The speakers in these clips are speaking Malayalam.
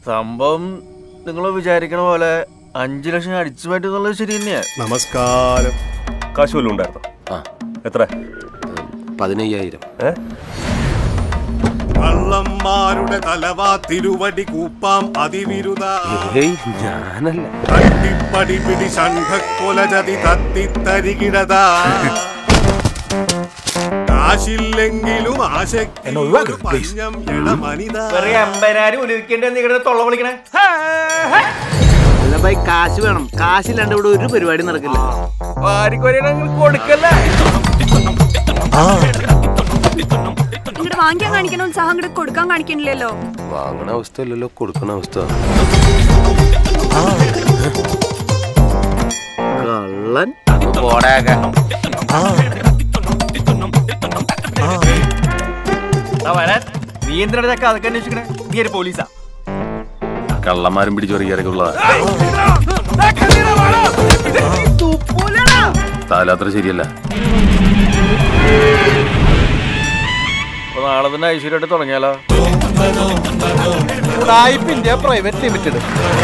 സംഭവം നിങ്ങൾ വിചാരിക്കണ പോലെ അഞ്ചു ലക്ഷം അടിച്ചു മാറ്റുന്നുള്ളത് ശരി തന്നെയാ നമസ്കാരം കാശ് വല്ലതും ഉണ്ടായിരുന്നോ ആ എത്ര പതിനയ്യായിരം ഏ കള്ളന്മാരുടെ തലവാ തിരുവടി കൂപ്പാം അതിവിരുദ ഏയ് ഞാനല്ല തട്ടിപ്പടി പിടി ഷണ്ഠക്കൊലചതി തത്തിത്തരികിടത കാശില്ലെങ്കിലും ആശയ്ക്ക് പഞ്ഞം ഇടമനിത അമ്പതിനായിരം ഉലിവിക്കേണ്ട നിങ്ങളുടെ തൊള്ള വിളിക്കണേ അല്ല ബൈ കാശ് വേണം കാശില്ലാണ്ട് ഇവിടെ ഒരു പരിപാടി നടക്കില്ല കൊടുക്കല്ലേ ഇങ്ങോട്ട് വാങ്ങിക്കാൻ കാണിക്കണ ഉത്സാഹം ഇങ്ങോട്ട് കൊടുക്കാൻ കാണിക്കണില്ലല്ലോ വാങ്ങണ അവസ്ഥ അല്ലല്ലോ കൊടുക്കണ അവസ്ഥ കള്ളൻ പോടാക നീ എന്തിനാ ചക്ക അതൊക്കെ അന്വേഷിക്കണേ നീ ഒരു പോലീസാ കള്ളന്മാരും പിടിച്ചു പറിക്കാരൊക്കെ ഉള്ളതാ താലാത്ര ശരിയല്ല അപ്പൊ നാളെ തന്നെ ഐശ്വര്യമായിട്ട് തുടങ്ങിയാലോ പ്രൈവറ്റ് ലിമിറ്റഡ്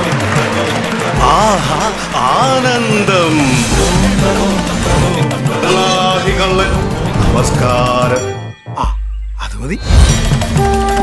ആഹാ ആനന്ദം കള്ളൻ നമസ്കാരം ആ അത് മതി